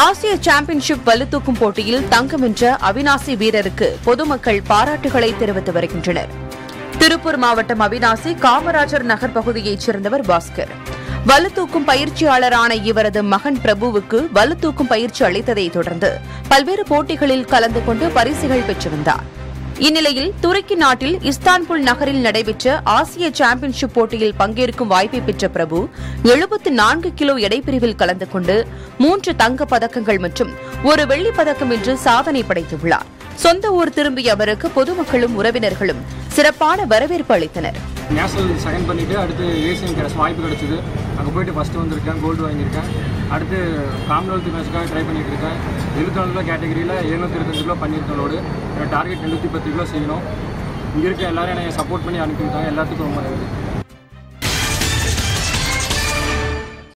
ஆசிய சாம்பியன்ஷிப் பளுதூக்கும் போட்டியில் தங்கம் வென்ற அவினாசி வீரருக்கு பொதுமக்கள் பாராட்டுகளை தெரிவித்து வருகின்றனர் திருப்பூர் மாவட்டம் அவினாசி காமராஜர் நகர் பகுதியைச் சேர்ந்தவர் பாஸ்கர் வலுத்தூக்கும் பயிற்சியாளரான இவரது மகன் பிரபுவுக்கு வலுத்தூக்கும் பயிற்சி அளித்ததை தொடர்ந்து பல்வேறு போட்டிகளில் கலந்து கொண்டு பரிசுகள் பெற்று வந்தார் இந்நிலையில் துருக்கி நாட்டில் இஸ்தான்புல் நகரில் நடைபெற்ற ஆசிய சாம்பியன்ஷிப் போட்டியில் பங்கேற்கும் வாய்ப்பை பெற்ற பிரபு எழுபத்து நான்கு கிலோ எடைப்பிரிவில் கலந்து கொண்டு மூன்று தங்கப் பதக்கங்கள் மற்றும் ஒரு வெள்ளிப் பதக்கம் வென்று சாதனை படைத்துள்ளார் சொந்த ஊர் திரும்பிய அவருக்கு பொதுமக்களும் உறவினர்களும் சிறப்பான வரவேற்பு அளித்தனர் நேஷனல் செகண்ட் பண்ணிவிட்டு அடுத்து ஏசியன் கிடைச்ச வாய்ப்பு கிடச்சிது அங்கே போயிட்டு ஃபஸ்ட்டு வந்திருக்கேன் கோல்டு வாங்கியிருக்கேன் அடுத்து காமன்வெல்த் மேட்ச்க்காக ட்ரை பண்ணிட்டு இருக்கேன் எழுபத்தி நாலு கிலோ கேட்டகரியில் எழுநூற்றி இருபத்தஞ்சு கிலோ பண்ணியிருக்கேன் லோடு என்னோட டார்கெட் எழுநூற்றி பத்து கிலோ செய்யணும் இங்கே இருக்க எல்லாரும் என்னை சப்போர்ட் பண்ணி அனுப்பியிருக்காங்க எல்லாத்துக்கும் ரொம்ப நன்றி